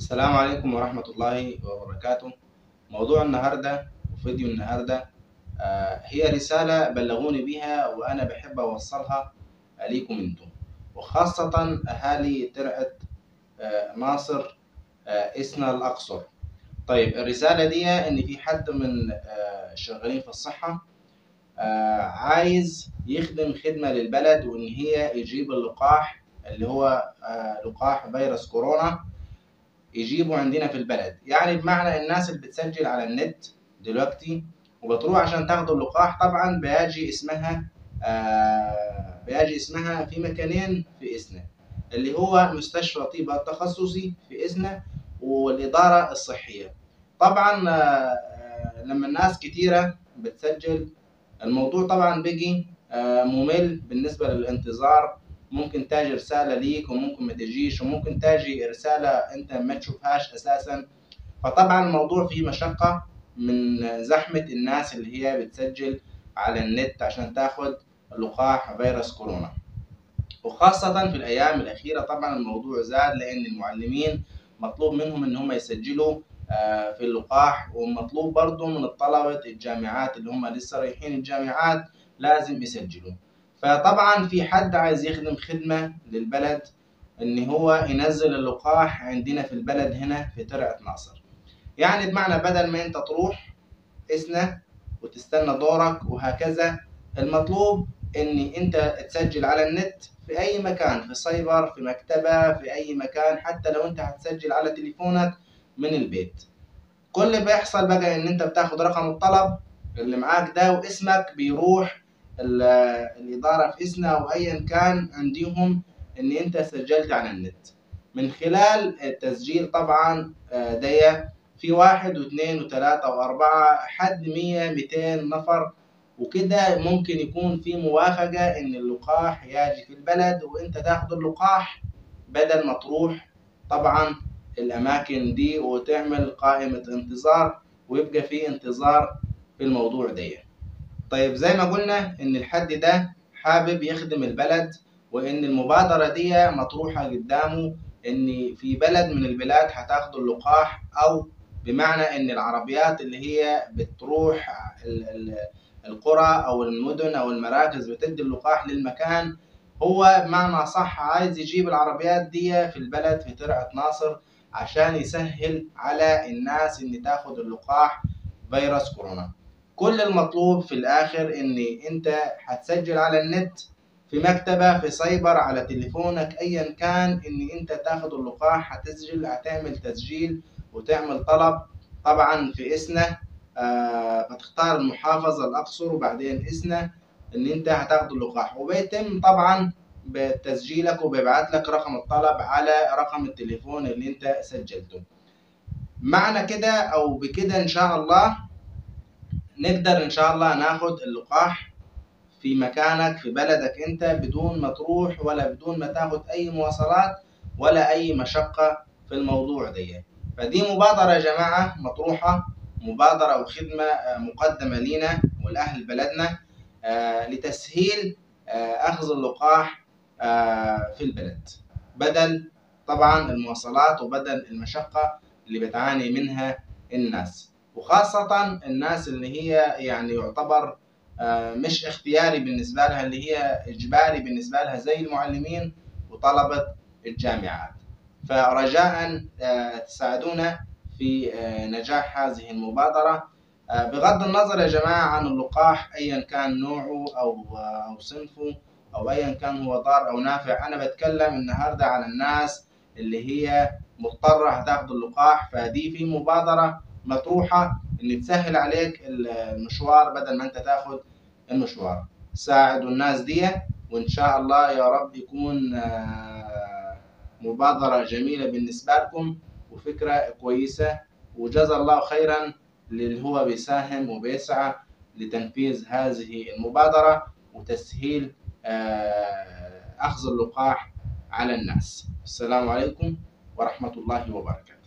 السلام عليكم ورحمة الله وبركاته موضوع النهاردة وفيديو النهاردة آه، هي رسالة بلغوني بها وأنا بحب أوصلها ليكم أنتم وخاصة أهالي ترعة آه، ناصر آه، إسنا الأقصر طيب الرسالة دي إن في حد من آه، الشغالين في الصحة آه، عايز يخدم خدمة للبلد وإن هي يجيب اللقاح اللي هو آه، لقاح فيروس كورونا يجيبوا عندنا في البلد يعني بمعنى الناس اللي بتسجل على النت دلوقتي وبتروح عشان تاخد اللقاح طبعا بيجي اسمها آه بيجي اسمها في مكانين في إسنا اللي هو مستشفى طيبة التخصصي في إسنا والإدارة الصحية طبعا آه لما الناس كتيرة بتسجل الموضوع طبعا بيجي آه ممل بالنسبة للانتظار ممكن تاجي رسالة ليك وممكن ما تجيش وممكن تاجي رسالة انت ما تشوفهاش اساسا فطبعا الموضوع فيه مشقة من زحمة الناس اللي هي بتسجل على النت عشان تاخد لقاح فيروس كورونا وخاصة في الأيام الأخيرة طبعا الموضوع زاد لأن المعلمين مطلوب منهم إن هم يسجلوا آه، في اللقاح ومطلوب برضه من الطلبة الجامعات اللي هم لسه رايحين الجامعات لازم يسجلوا فطبعا في حد عايز يخدم خدمة للبلد ان هو ينزل اللقاح عندنا في البلد هنا في ترعة ناصر يعني بمعنى بدل ما انت تروح اسنا وتستنى دورك وهكذا المطلوب ان انت تسجل على النت في اي مكان في سايبر في مكتبة في اي مكان حتى لو انت هتسجل على تليفونك من البيت كل اللي بيحصل بقى ان انت بتاخد رقم الطلب اللي معاك ده واسمك بيروح ال- الإدارة في إسنا أو أيا كان عندهم إن أنت سجلت على النت من خلال التسجيل طبعا آه، دي في واحد واثنين وثلاثة وأربعة حد مية ميتين نفر وكده ممكن يكون في موافقة إن اللقاح يجي في البلد وأنت تاخد اللقاح بدل ما تروح طبعا الأماكن دي وتعمل قائمة انتظار ويبقى في انتظار في الموضوع ده طيب زي ما قلنا ان الحد ده حابب يخدم البلد وان المبادرة دي مطروحة قدامه ان في بلد من البلاد هتاخدوا اللقاح او بمعنى ان العربيات اللي هي بتروح ال- ال- القرى او المدن او المراكز بتدي اللقاح للمكان هو بمعنى صح عايز يجيب العربيات دي في البلد في ترعة ناصر عشان يسهل على الناس ان تاخد اللقاح فيروس كورونا كل المطلوب في الاخر ان انت هتسجل على النت في مكتبة في سايبر على تليفونك ايا كان ان انت تاخد اللقاح هتسجل هتعمل تسجيل وتعمل طلب طبعا في اسنا آه بتختار المحافظة الاقصر وبعدين اسنا ان انت هتاخد اللقاح وبيتم طبعا بتسجيلك وبيبعت لك رقم الطلب على رقم التليفون اللي انت سجلته معنى كده او بكده ان شاء الله نقدر ان شاء الله ناخد اللقاح في مكانك في بلدك انت بدون ما تروح ولا بدون ما تاخد اي مواصلات ولا اي مشقة في الموضوع ده فدي مبادرة يا جماعة مطروحة مبادرة وخدمة آه، مقدمة لينا ولأهل بلدنا آه، لتسهيل آه، أخذ اللقاح آه، في البلد بدل طبعا المواصلات وبدل المشقة اللي بتعاني منها الناس وخاصة الناس اللي هي يعني يعتبر آه، مش اختياري بالنسبة لها اللي هي إجباري بالنسبة لها زي المعلمين وطلبة الجامعات فرجاء آه، تساعدونا في آه، نجاح هذه المبادرة آه، بغض النظر يا جماعة عن اللقاح أيا كان نوعه أو أو صنفه أو أيا كان هو ضار أو نافع أنا بتكلم النهاردة على الناس اللي هي مضطرة هتاخد اللقاح فدي في مبادرة مطروحة إن تسهل عليك المشوار بدل ما أنت تاخد المشوار ساعدوا الناس دي وإن شاء الله يا رب يكون آه، مبادرة جميلة بالنسبة لكم وفكرة كويسة وجزا الله خيرا للي هو بيساهم وبيسعى لتنفيذ هذه المبادرة وتسهيل آه، أخذ اللقاح على الناس السلام عليكم ورحمة الله وبركاته